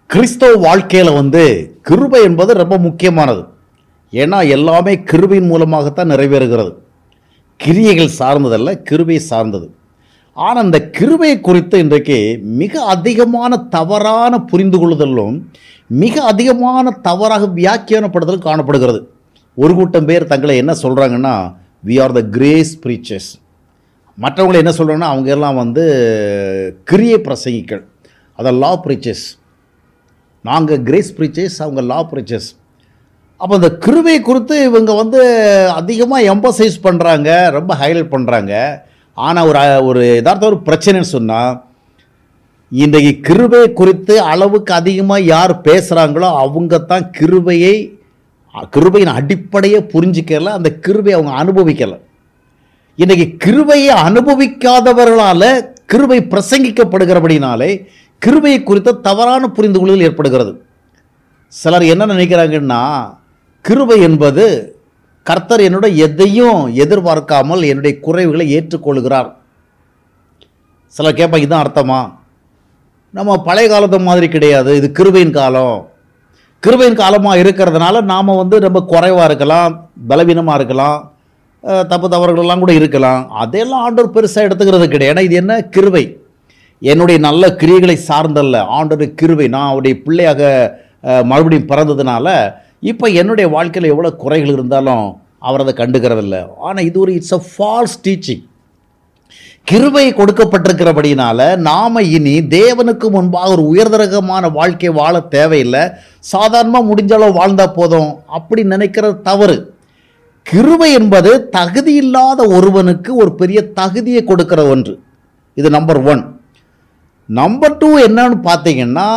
கிறிஸ்தவ வாழ்க்கையில் வந்து கிருபை என்பது ரொம்ப முக்கியமானது ஏன்னா எல்லாமே கிருபையின் மூலமாகத்தான் நிறைவேறுகிறது கிரியைகள் சார்ந்ததல்ல கிருபை சார்ந்தது ஆனால் அந்த கிருபை குறித்து இன்றைக்கு மிக அதிகமான தவறான புரிந்து கொள்ளுதலும் மிக அதிகமான தவறாக வியாக்கியானப்படுதலும் காணப்படுகிறது ஒரு கூட்டம் பேர் தங்களை என்ன சொல்கிறாங்கன்னா we are the grace preachers மற்றவங்களை என்ன சொல்கிறாங்கன்னா அவங்க எல்லாம் வந்து கிரியை பிரசங்கிகள் அதை லா ப்ரீச்சர்ஸ் நாங்கள் கிரேஸ் ப்ரீச்சர்ஸ் அவங்க லா ப்ரீச்சர்ஸ் அப்போ இந்த கிருபை குறித்து இவங்க வந்து அதிகமாக எம்பசைஸ் பண்ணுறாங்க ரொம்ப ஹைலைட் பண்ணுறாங்க ஆனால் ஒரு ஒரு யதார்த்த ஒரு பிரச்சனைன்னு சொன்னால் இன்றைக்கு கிருபை குறித்து அளவுக்கு அதிகமாக யார் பேசுகிறாங்களோ அவங்க தான் கிருபையை கிருபையின் அடிப்படையை புரிஞ்சிக்கல அந்த கிருபை அவங்க அனுபவிக்கலை இன்றைக்கு கிருபையை அனுபவிக்காதவர்களால் கிருபை பிரசங்கிக்கப்படுகிறபடினாலே கிருபையை குறித்த தவறான புரிந்து கொள்ளுதல் ஏற்படுகிறது சிலர் என்ன நினைக்கிறாங்கன்னா கிருபை என்பது கர்த்தர் என்னோட எதையும் எதிர்பார்க்காமல் என்னுடைய குறைவுகளை ஏற்றுக்கொள்கிறார் சிலர் கேட்பாங்க இதுதான் அர்த்தமா நம்ம பழைய காலத்து மாதிரி கிடையாது இது கிருபையின் காலம் கிருபையின் காலமாக இருக்கிறதுனால நாம் வந்து ரொம்ப குறைவாக இருக்கலாம் பலவீனமாக இருக்கலாம் அஹ், தப்பு தவறுகளெல்லாம் கூட இருக்கலாம் அதெல்லாம் ஆண்டவர் பெருசாக எடுத்துக்கிறது கிடையாது ஏன்னா இது என்ன கிருபை என்னுடைய நல்ல கிரியைகளை சார்ந்தல்ல ஆண்டோடைய கிருபை நான் அவருடைய பிள்ளையாக அஹ், மறுபடியும் பிறந்ததுனால இப்போ என்னுடைய வாழ்க்கையில் எவ்வளோ குறைகள் இருந்தாலும் அவர் அதை கண்டுக்கிறதில்ல ஆனால் இது ஒரு இட்ஸ் அ ஃபால்ஸ் டீச்சிங் கிருபை கொடுக்கப்பட்டிருக்கிறபடினால நாம இனி தேவனுக்கு முன்பாக ஒரு உயர்தரகமான வாழ்க்கை வாழ தேவையில்லை சாதாரணமாக முடிஞ்ச அளவு வாழ்ந்தா போதும் அப்படி நினைக்கிறது தவறு கிருபை என்பது தகுதி இல்லாத ஒருவனுக்கு ஒரு பெரிய தகுதியை கொடுக்கிற ஒன்று இது நம்பர் ஒன் நம்பர் டூ என்னன்னு பார்த்தீங்கன்னா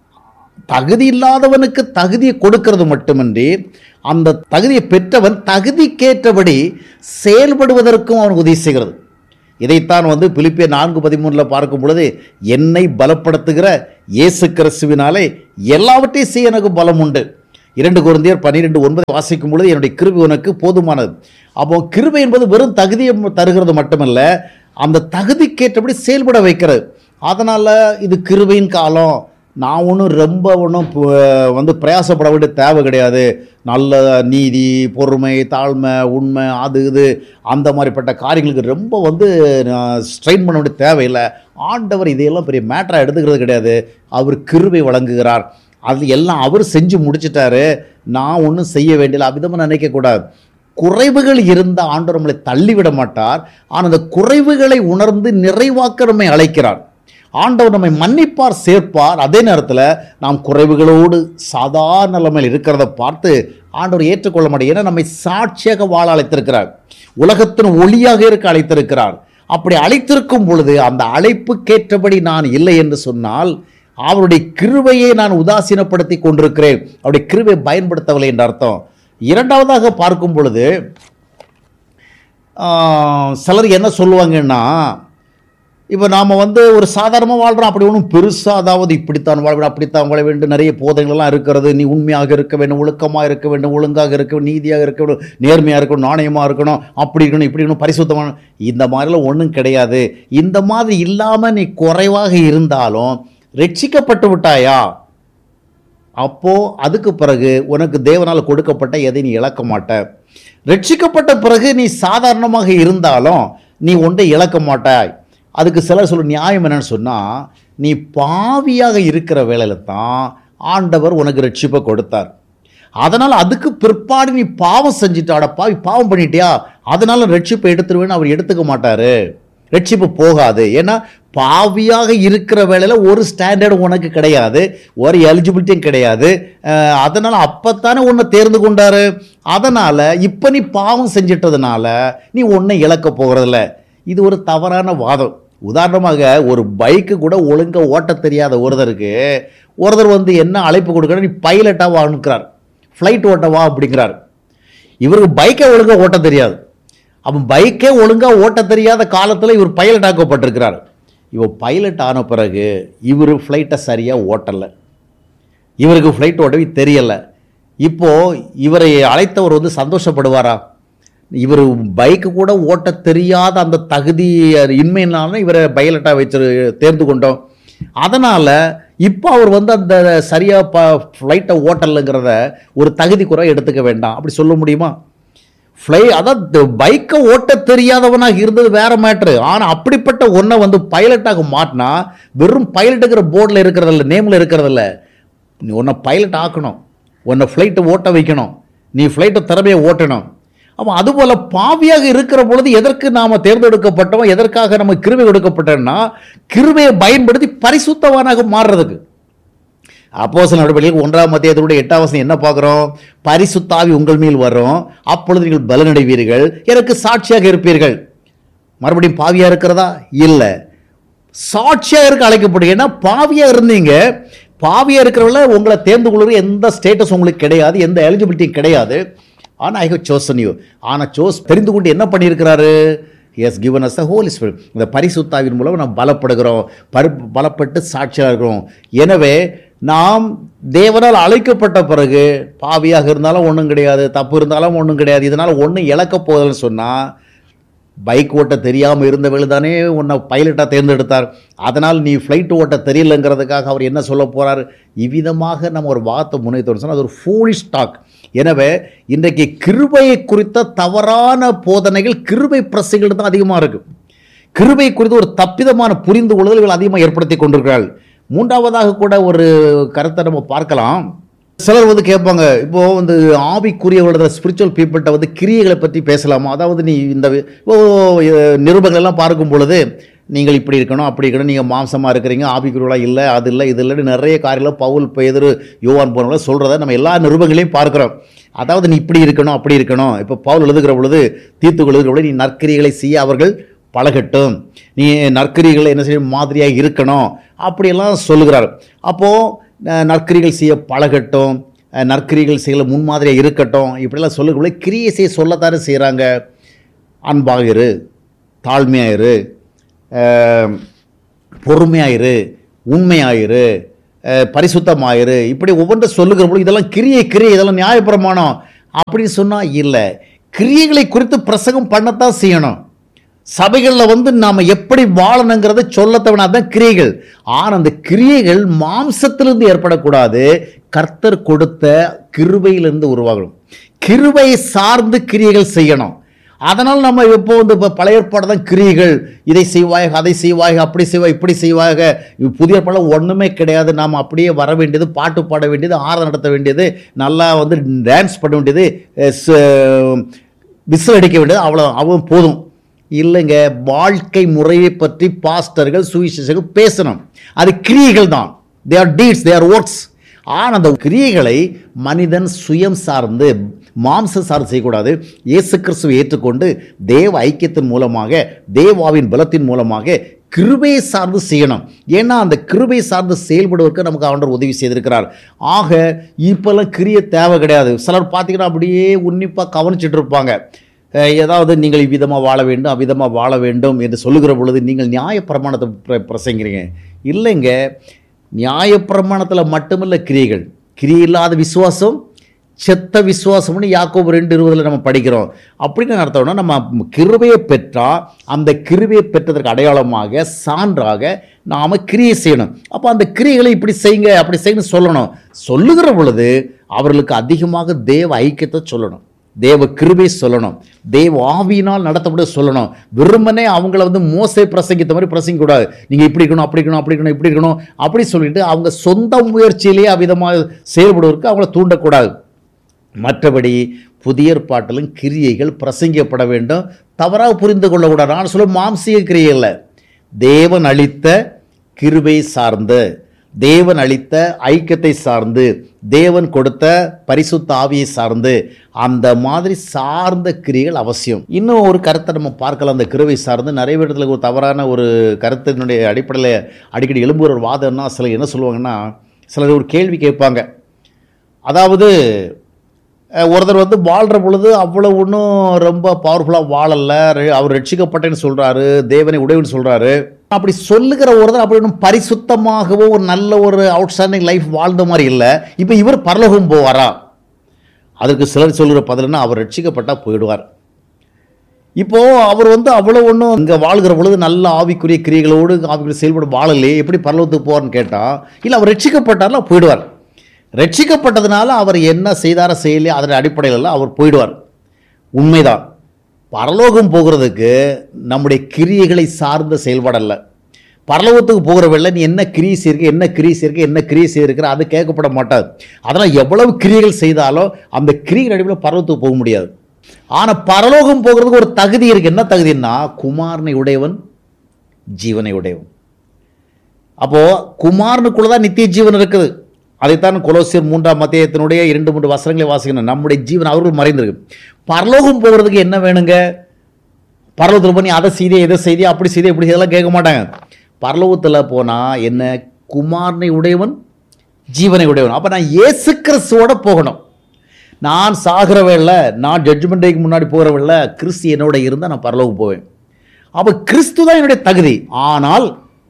தகுதி இல்லாதவனுக்கு தகுதியை கொடுக்கிறது மட்டுமின்றி அந்த தகுதியை பெற்றவன் தகுதிக்கேற்றபடி செயல்படுவதற்கும் அவன் உதவி செய்கிறது இதைத்தான் வந்து பிலிப்பிய நான்கு பதிமூணில் பார்க்கும் பொழுது என்னை பலப்படுத்துகிற இயேசு கிறிஸ்துவினாலே எல்லாவற்றையும் செய்ய எனக்கு பலம் உண்டு இரண்டு குருந்தியர் பன்னிரெண்டு ஒன்பது வாசிக்கும் பொழுது என்னுடைய கிருபை உனக்கு போதுமானது அப்போ கிருபை என்பது வெறும் தகுதியை தருகிறது மட்டுமல்ல அந்த தகுதிக்கேற்றபடி செயல்பட வைக்கிறது அதனால் இது கிருபையின் காலம் நான் ஒன்றும் ரொம்ப ஒன்றும் வந்து பிரயாசப்பட வேண்டிய தேவை கிடையாது நல்ல நீதி பொறுமை தாழ்மை உண்மை அது இது அந்த மாதிரிப்பட்ட காரியங்களுக்கு ரொம்ப வந்து ஸ்ட்ரெயின் பண்ண வேண்டிய தேவையில்லை ஆண்டவர் இதையெல்லாம் பெரிய மேட்டராக எடுத்துக்கிறது கிடையாது அவர் கிருபை வழங்குகிறார் அது எல்லாம் அவர் செஞ்சு முடிச்சிட்டாரு நான் ஒன்றும் செய்ய வேண்டியதில்லை அவ்விதமாக நினைக்கக்கூடாது குறைவுகள் இருந்த ஆண்டவர் நம்மளை தள்ளிவிட மாட்டார் ஆனால் அந்த குறைவுகளை உணர்ந்து நிறைவாக்க நம்மை அழைக்கிறார் ஆண்டவர் நம்மை மன்னிப்பார் சேர்ப்பார் அதே நேரத்தில் நாம் குறைவுகளோடு சாதாரண நிலைமையில் இருக்கிறத பார்த்து ஆண்டவர் ஏற்றுக்கொள்ள மாட்டார் ஏன்னா நம்மை சாட்சியாக வாழ அழைத்திருக்கிறார் உலகத்தின் ஒளியாக இருக்க அழைத்திருக்கிறார் அப்படி அழைத்திருக்கும் பொழுது அந்த அழைப்புக்கேற்றபடி நான் இல்லை என்று சொன்னால் அவருடைய கிருபையை நான் உதாசீனப்படுத்தி கொண்டிருக்கிறேன் அவருடைய கிருபை பயன்படுத்தவில்லை என்ற அர்த்தம் இரண்டாவதாக பார்க்கும் பொழுது ஆஹ், சிலர் என்ன சொல்லுவாங்கன்னா இப்போ நாம் வந்து ஒரு சாதாரணமாக வாழ்கிறோம் அப்படி ஒன்றும் பெருசாக அதாவது இப்படித்தான் வாழ வேண்டும் அப்படித்தான் வாழ வேண்டும் நிறைய போதைகள்லாம் இருக்கிறது நீ உண்மையாக இருக்க வேண்டும் ஒழுக்கமாக இருக்க வேண்டும் ஒழுங்காக இருக்க வேண்டும் நீதியாக இருக்க வேண்டும் நேர்மையாக இருக்கணும் நாணயமாக இருக்கணும் அப்படி இருக்கணும் இப்படி இருக்கணும் பரிசுத்தமான இந்த மாதிரிலாம் ஒன்றும் கிடையாது இந்த மாதிரி இல்லாமல் நீ குறைவாக இருந்தாலும் ரட்சிக்கப்பட்டு விட்டாயா அப்போ அதுக்கு பிறகு உனக்கு தேவனால் கொடுக்கப்பட்ட எதை நீ இழக்க மாட்ட ரட்சிக்கப்பட்ட பிறகு நீ சாதாரணமாக இருந்தாலும் நீ ஒன்றை இழக்க மாட்டாய் அதுக்கு சிலர் சொல்ல நியாயம் என்னன்னு சொன்னால் நீ பாவியாக இருக்கிற வேளையில தான் ஆண்டவர் உனக்கு ரட்சிப்பை கொடுத்தார் அதனால் அதுக்கு பிற்பாடு நீ பாவம் செஞ்சுட்டாட பாவி பாவம் பண்ணிட்டியா அதனால ரட்சிப்பை எடுத்துருவேன்னு அவர் எடுத்துக்க மாட்டாரு ரட்சிப்பு போகாது ஏன்னா பாவியாக இருக்கிற வேளையில் ஒரு ஸ்டாண்டர்டு உனக்கு கிடையாது ஒரு எலிஜிபிலிட்டியும் கிடையாது அஹ், அதனால அப்பத்தானே உன்னை தேர்ந்து கொண்டாரு அதனால இப்போ நீ பாவம் செஞ்சிட்டதுனால நீ ஒன்றை இழக்க போகிறதில்ல இது ஒரு தவறான வாதம் உதாரணமாக ஒரு பைக்கு கூட ஒழுங்காக ஓட்ட தெரியாத ஒருத்தருக்கு ஒருத்தர் வந்து என்ன அழைப்பு கொடுக்குறாரு நீ பைலட்டாக அனுப்புகிறார் ஃப்ளைட் ஓட்டவா அப்படிங்கிறார் இவருக்கு பைக்கை ஒழுங்காக ஓட்ட தெரியாது அவன் பைக்கே ஒழுங்காக ஓட்ட தெரியாத காலத்தில் இவர் பைலட் ஆக்கப்பட்டிருக்கிறார் இவர் பைலட் ஆன பிறகு இவர் ஃப்ளைட்டை சரியாக ஓட்டலை இவருக்கு ஃப்ளைட் ஓட்டவே தெரியலை இப்போது இவரை அழைத்தவர் வந்து சந்தோஷப்படுவாரா இவர் பைக்கு கூட ஓட்ட தெரியாத அந்த தகுதி இன்மையினால இவரை பைலட்டாக வச்சு தேர்ந்து கொண்டோம் அதனால் இப்போ அவர் வந்து அந்த சரியாக ப ஃப்ளைட்டை ஓட்டலுங்கிறத ஒரு தகுதி குறை எடுத்துக்க வேண்டாம் அப்படி சொல்ல முடியுமா ஃப்ளை அதான் பைக்கை ஓட்ட தெரியாதவனாக இருந்தது வேற மேட்ரு ஆனால் அப்படிப்பட்ட ஒன்றை வந்து பைலட்டாக மாட்டினா வெறும் பைலட்டுங்கிற போர்டில் இருக்கிறதில்ல நேமில் இருக்கிறதில்ல நீ உன்னை பைலட் ஆக்கணும் உன்னை ஃப்ளைட்டை ஓட்ட வைக்கணும் நீ ஃப்ளைட்டை திறமையை ஓட்டணும் அப்போ அதுபோல் பாவியாக இருக்கிற பொழுது எதற்கு நாம் தேர்ந்தெடுக்கப்பட்டோம் எதற்காக நம்ம கிருபை கொடுக்கப்பட்டோம்னா கிருபையை பயன்படுத்தி பரிசுத்தவானாக மாறுறதுக்கு அப்போ சில நடவடிக்கைகள் ஒன்றாம் மத்தியத்தினுடைய எட்டாம் வசனம் என்ன பார்க்குறோம் பரிசுத்தாவி உங்கள் மேல் வரும் அப்பொழுது நீங்கள் பலனடைவீர்கள் எனக்கு சாட்சியாக இருப்பீர்கள் மறுபடியும் பாவியாக இருக்கிறதா இல்லை சாட்சியாக இருக்க அழைக்கப்படும் ஏன்னா பாவியாக இருந்தீங்க பாவியாக இருக்கிறவங்கள உங்களை தேர்ந்து கொள்கிற எந்த ஸ்டேட்டஸ் உங்களுக்கு கிடையாது எந்த எலிஜிபிலிட்டியும் கிடையாது ஆனால் ஐ ஹவ் சோசன் யூ ஆனால் சோஸ் தெரிந்து கொண்டு என்ன பண்ணியிருக்கிறாரு is given as the Holy Spirit இந்த பரிசுத்தாவின் மூலம் நாம் பலப்படுகிறோம் பரு பலப்பட்டு சாட்சியாக இருக்கிறோம் எனவே நாம் தேவனால் அழைக்கப்பட்ட பிறகு பாவியாக இருந்தாலும் ஒன்றும் கிடையாது தப்பு இருந்தாலும் ஒன்றும் கிடையாது இதனால் ஒன்றும் இழக்கப் போகுதுன்னு சொன்னால் பைக் ஓட்ட தெரியாமல் இருந்தவள் தானே உன்னை பைலட்டாக தேர்ந்தெடுத்தார் அதனால் நீ ஃப்ளைட் ஓட்ட தெரியலங்கிறதுக்காக அவர் என்ன சொல்ல போகிறார் இவ்விதமாக நம்ம ஒரு வார்த்தை முனைத்தோம் சொன்னால் அது ஒரு ஃபூலிஷ் டாக் எனவே இன்றைக்கு கிருபையை குறித்த தவறான போதனைகள் கிருபை பிரசைகள் தான் அதிகமாக இருக்குது கிருபை குறித்து ஒரு தப்பிதமான புரிந்து கொள்ளுதல்கள் அதிகமாக ஏற்படுத்தி கொண்டிருக்கிறார்கள் மூன்றாவதாக கூட ஒரு கருத்தை நம்ம பார்க்கலாம் சிலர் வந்து கேட்பாங்க இப்போ வந்து ஆவிக்குரியவர்கள ஸ்பிரிச்சுவல் பீப்புள்கிட்ட வந்து கிரியைகளை பற்றி பேசலாமா அதாவது நீ இந்த வி- இப்போ அஹ், நிருபங்கள் எல்லாம் பார்க்கும் பொழுது நீங்கள் இப்படி இருக்கணும் அப்படி இருக்கணும் நீங்கள் மாம்சமாக இருக்கிறீங்க ஆவிக்குரியவர்களாக இல்லை அது இல்லை இது இல்லைன்னு நிறைய காரியங்கள் பவுல் பேதுரு யோவான் போனவங்கள சொல்கிறத நம்ம எல்லா நிருபங்களையும் பார்க்குறோம் அதாவது நீ இப்படி இருக்கணும் அப்படி இருக்கணும் இப்போ பவுல் எழுதுகிற பொழுது தீர்த்து எழுதுகிற பொழுது நீ நற்கிரிகளை செய்ய அவர்கள் பழகட்டும் நீ நற்கிரிகளை என்ன செய்ய மாதிரியாக இருக்கணும் அப்படியெல்லாம் சொல்லுகிறார் அப்போது நற்கிரிகள் செய்ய பழகட்டும் அஹ், நற்கிரிகள் செய்ய முன்மாதிரியாக இருக்கட்டும் இப்படிலாம் சொல்லுக்குள்ள கிரியை செய்ய சொல்லத்தானே செய்கிறாங்க அன்பாக இரு தாழ்மையாயிரு அஹ், பொறுமையாயிரு உண்மையாயிரு அஹ், பரிசுத்தமாயிரு இப்படி ஒவ்வொன்றும் சொல்லுகிற பொழுது இதெல்லாம் கிரியை கிரியை இதெல்லாம் நியாயப்பிரமாணம் அப்படின்னு சொன்னால் இல்லை கிரியைகளை குறித்து பிரசங்கம் பண்ணத்தான் செய்யணும் சபைகளில் வந்து நாம் எப்படி வாழணுங்கிறத சொல்லத்தவனா தான் கிரியைகள் ஆனால் அந்த கிரியைகள் மாம்சத்திலிருந்து ஏற்படக்கூடாது கர்த்தர் கொடுத்த கிருபையிலிருந்து உருவாகணும் கிருபை சார்ந்து கிரியைகள் செய்யணும் அதனால் நம்ம எப்போ வந்து இப்போ பழைய ஏற்பாடு தான் கிரியைகள் இதை செய்வாயாக அதை செய்வாயாக அப்படி செய்வாய் இப்படி செய்வாயாக இது புதிய படம் ஒன்றுமே கிடையாது நாம் அப்படியே வர வேண்டியது பாட்டு பாட வேண்டியது ஆராதனை நடத்த வேண்டியது நல்லா வந்து டான்ஸ் பண்ண வேண்டியது விசில் அடிக்க வேண்டியது அவ்வளோ அவன் போதும் இல்லைங்க வாழ்க்கை முறையை பற்றி பாஸ்டர்கள் சுவிசேஷர்கள் பேசணும் அது கிரியைகள் தான் they are deeds they are works ஆனால் அந்த கிரியைகளை மனிதன் சுயம் சார்ந்து மாம்ச சார்ந்து செய்யக்கூடாது இயேசு கிறிஸ்துவை ஏற்றுக்கொண்டு தேவ ஐக்கியத்தின் மூலமாக தேவாவின் பலத்தின் மூலமாக கிருபையை சார்ந்து செய்யணும் ஏன்னா அந்த கிருபை சார்ந்து செயல்படுவதற்கு நமக்கு ஆண்டவர் உதவி செய்திருக்கிறார் ஆக இப்போல்லாம் கிரிய தேவை கிடையாது சிலர் பார்த்தீங்கன்னா அப்படியே உன்னிப்பாக கவனிச்சிட்டு இருப்பாங்க அஹ் ஏதாவது நீங்கள் இவ்விதமாக வாழ வேண்டும் அவ்விதமாக வாழ வேண்டும் என்று சொல்லுகிற பொழுது நீங்கள் நியாயப்பிரமாணத்தை பிர பிரசங்கிறீங்க இல்லைங்க நியாயப்பிரமாணத்தில் மட்டுமில்ல கிரியைகள் கிரியை இல்லாத விசுவாசம் செத்த விசுவாசம்னு யாக்கோபு ரெண்டு இருபதில் நம்ம படிக்கிறோம் அப்படின்னு அர்த்தம்னா நம்ம கிருபையை பெற்றால் அந்த கிருபையை பெற்றதற்கு அடையாளமாக சான்றாக நாம் கிரியை செய்யணும் அப்போ அந்த கிரியைகளை இப்படி செய்யுங்க அப்படி செய்யணும் சொல்லணும் சொல்லுகிற பொழுது அவர்களுக்கு அதிகமாக தேவ ஐக்கியத்தை சொல்லணும் தேவ கிருபை சொல்லணும் தேவ ஆவியினால் நடத்தப்பட சொல்லணும் வெறுமனே அவங்கள வந்து மோசை பிரசங்கித்த மாதிரி பிரசங்க கூடாது நீங்கள் இப்படி இருக்கணும் அப்படி இருக்கணும் அப்படி இருக்கணும் இப்படி இருக்கணும் அப்படி சொல்லிட்டு அவங்க சொந்த முயற்சியிலேயே அவ்விதமாக செயல்படுவதற்கு அவங்கள தூண்டக்கூடாது மற்றபடி புதிய ஏற்பாட்டிலும் கிரியைகள் பிரசங்கிக்கப்பட வேண்டும் தவறாக புரிந்து கொள்ளக்கூடாது நான் சொல்ல மாம்சீக கிரியை இல்லை தேவன் அளித்த கிருபை சார்ந்து தேவன் அளித்த ஐக்கியத்தை சார்ந்து தேவன் கொடுத்த பரிசுத்த ஆவியை சார்ந்து அந்த மாதிரி சார்ந்த கிரியைகள் அவசியம் இன்னும் ஒரு கருத்தை நம்ம பார்க்கலாம் அந்த கிருவை சார்ந்து நிறைய இடத்துல ஒரு தவறான ஒரு கருத்தினுடைய அடிப்படையில் அடிக்கடி எழும்புகிற ஒரு வாதம்னா சிலர் என்ன சொல்லுவாங்கன்னா சிலர் ஒரு கேள்வி கேட்பாங்க அதாவது அஹ், ஒருத்தர் வந்து வாழ்கிற பொழுது அவ்வளோ ஒன்றும் ரொம்ப பவர்ஃபுல்லாக வாழலை ரெ- அவர் ரட்சிக்கப்பட்டேன்னு சொல்கிறாரு தேவனை உடையவன்னு சொல்கிறாரு அப்படி சொல்லுகிற ஒருத்தர் அப்படி ஒன்றும் பரிசுத்தமாகவோ ஒரு நல்ல ஒரு அவுட்ஸ்டாண்டிங் லைஃப் வாழ்ந்த மாதிரி இல்லை இப்போ இவர் பரலோகம் போவாரா அதற்கு சிலர் சொல்கிற பதில்னா அவர் ரட்சிக்கப்பட்டால் போயிடுவார் இப்போ அவர் வந்து அவ்வளோ ஒன்றும் இங்கே வாழ்கிற பொழுது நல்ல ஆவிக்குரிய கிரியைகளோடு ஆவிக்குரிய செயல்பட வாழலையே எப்படி பரலோகத்துக்கு போவார்னு கேட்டால் இல்லை அவர் ரட்சிக்கப்பட்டார்ல போயிடுவார் ரட்சிக்கப்பட்டதுனால அவர் என்ன செய்தாரோ செய்யலையோ அதன் அடிப்படையில் அவர் போயிடுவார் உண்மைதான் பரலோகம் போகிறதுக்கு நம்முடைய கிரியைகளை சார்ந்த செயல்பாடல்ல பரலோகத்துக்கு போகிற வெள்ள நீ என்ன கிரியை செய்யிருக்க என்ன கிரியை செய்யிருக்க என்ன கிரியை செய்திருக்கிற அது கேட்கப்பட மாட்டாது அதனால் எவ்வளவு கிரியைகள் செய்தாலும் அந்த கிரியை அடிப்படையில் பரலோகத்துக்கு போக முடியாது ஆனால் பரலோகம் போகிறதுக்கு ஒரு தகுதி இருக்கு என்ன தகுதின்னா குமாரனை உடையவன் ஜீவனை உடையவன் அப்போ குமாரனுக்குள்ள தான் நித்திய ஜீவன் இருக்குது அதைத்தான் கொலோசியர் மூன்றாம் மத்தியத்தினுடைய இரண்டு மூன்று வசனங்களை வாசிக்கணும் நம்முடைய ஜீவன் அவர்கள் மறைந்திருக்கு பரலோகம் போகிறதுக்கு என்ன வேணுங்க பரலோகத்தில் பண்ணி அதை செய்தே இதை செய்தே அப்படி செய்தே இப்படி இதெல்லாம் கேட்க மாட்டாங்க பரலோகத்தில் போனால் என்ன குமாரனை உடையவன் ஜீவனை உடையவன் அப்போ நான் இயேசு கிறிஸ்துவோட போகணும் நான் சாகிற வேளை நான் ஜட்ஜ்மெண்ட் டேக்கு முன்னாடி போகிற வேளை கிறிஸ்து என்னோட இருந்தால் நான் பரலோகம் போவேன் அப்போ கிறிஸ்து தான் என்னுடைய தகுதி ஆனால்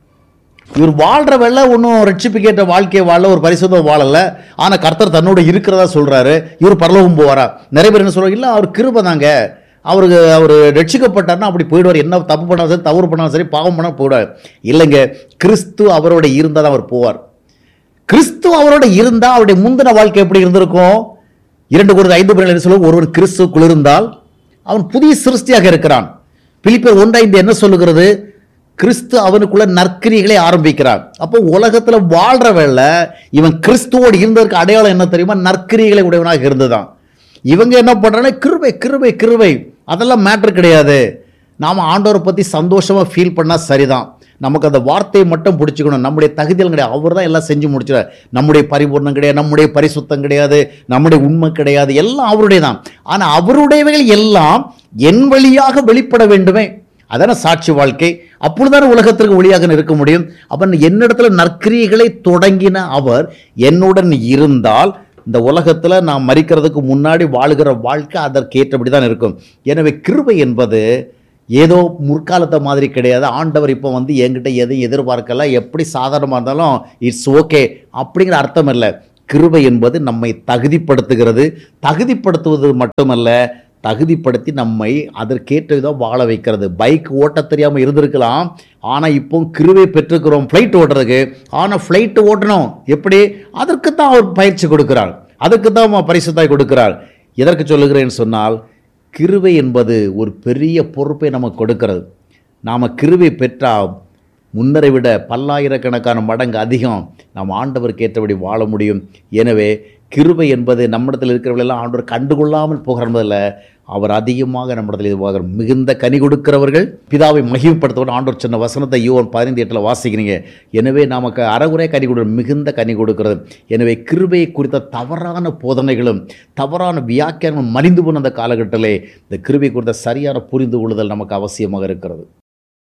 இவர் வாழ்கிற வேலை ஒன்றும் ரட்சிப்புக்கேற்ற வாழ்க்கையை வாழ ஒரு பரிசுத்தம் வாழல ஆனால் கர்த்தர் தன்னோட இருக்கிறதா சொல்கிறாரு இவர் பரலோகம் போவாரா நிறைய பேர் என்ன சொல்கிறாங்க இல்லை அவர் கிருபை தாங்க அவருக்கு அவர் ரட்சிக்கப்பட்டார்னா அப்படி போயிடுவார் என்ன தப்பு பண்ணாலும் சரி தவறு பண்ணாலும் சரி பாவம் பண்ணால் போயிடுவார் இல்லைங்க கிறிஸ்து அவரோட இருந்தால் தான் அவர் போவார் கிறிஸ்து அவரோட இருந்தால் அவருடைய முந்தின வாழ்க்கை எப்படி இருந்திருக்கும் இரண்டு குருது ஐந்து பேர் சொல்லுவோம் ஒருவன் கிறிஸ்து இருந்தால் அவன் புதிய சிருஷ்டியாக இருக்கிறான் பிலிப்பர் ஒன்றைந்து என்ன சொல்லுகிறது கிறிஸ்து அவனுக்குள்ள நற்கிரிகளை ஆரம்பிக்கிறான் அப்போ உலகத்துல வாழ்ற வேளை இவன் கிறிஸ்துவோடு இருந்ததற்கு அடையாளம் என்ன தெரியுமா நற்கிரிகளை உடையவனாக இருந்ததான் இவங்க என்ன பண்றாங்க கிருபை கிருபை கிருபை அதெல்லாம் மேட்ரு கிடையாது நாம் ஆண்டவரை பற்றி சந்தோஷமாக ஃபீல் பண்ணால் சரிதான் நமக்கு அந்த வார்த்தையை மட்டும் பிடிச்சிக்கணும் நம்முடைய தகுதிகள் கிடையாது அவர் தான் எல்லாம் செஞ்சு முடிச்சிடார் நம்முடைய பரிபூர்ணம் கிடையாது நம்முடைய பரிசுத்தம் கிடையாது நம்முடைய உண்மை கிடையாது எல்லாம் அவருடைய தான் ஆனால் அவருடையவைகள் எல்லாம் என் வழியாக வெளிப்பட வேண்டுமே அதான சாட்சி வாழ்க்கை அப்பொழுதான உலகத்திற்கு ஒளியாக இருக்க முடியும் அப்ப என்னிடத்துல நற்கிரியைகளை தொடங்கின அவர் என்னுடன் இருந்தால் இந்த உலகத்துல நான் மறிக்கிறதுக்கு முன்னாடி வாழுகிற வாழ்க்கை அதற்கேற்றபடி தான் இருக்கும் எனவே கிருபை என்பது ஏதோ முற்காலத்தை மாதிரி கிடையாது ஆண்டவர் இப்போ வந்து என்கிட்ட எதையும் எதிர்பார்க்கல எப்படி சாதாரணமாக இருந்தாலும் இட்ஸ் ஓகே அப்படிங்கிற அர்த்தம் இல்லை கிருபை என்பது நம்மை தகுதிப்படுத்துகிறது தகுதிப்படுத்துவது மட்டுமல்ல தகுதிப்படுத்தி நம்மை அதற்கேற்ற விதம் வாழ வைக்கிறது பைக் ஓட்ட தெரியாமல் இருந்திருக்கலாம் ஆனால் இப்போ கிருவை பெற்றுக்கிறோம் ஃப்ளைட் ஓட்டுறதுக்கு ஆனால் ஃப்ளைட் ஓட்டணும் எப்படி அதற்கு தான் அவர் பயிற்சி கொடுக்கிறார் அதுக்கு தான் பரிசுத்தாய் கொடுக்கிறார் எதற்கு சொல்லுகிறேன்னு சொன்னால் கிருவை என்பது ஒரு பெரிய பொறுப்பை நமக்கு கொடுக்கிறது நாம் கிருவை பெற்றால் முன்னரை விட பல்லாயிரக்கணக்கான மடங்கு அதிகம் நாம் ஆண்டவருக்கு ஏற்றபடி வாழ முடியும் எனவே கிருபை என்பது நம்மிடத்தில் இருக்கிறவர்களெல்லாம் ஆண்டவர் கண்டுகொள்ளாமல் போகிறதில்ல அவர் அதிகமாக நம்மிடத்தில் இதுவாக மிகுந்த கனி கொடுக்கிறவர்கள் பிதாவை மகிமைப்படுத்தவர் ஆண்டவர் சொன்ன வசனத்தை யோன் பதினைந்து எட்டில் வாசிக்கிறீங்க எனவே நமக்கு அறகுறை கனி கொடு மிகுந்த கனி கொடுக்கிறது எனவே கிருபையை குறித்த தவறான போதனைகளும் தவறான வியாக்கியானங்களும் மறிந்து போன அந்த காலகட்டத்திலே இந்த கிருபை குறித்த சரியான புரிந்து கொள்ளுதல் நமக்கு அவசியமாக இருக்கிறது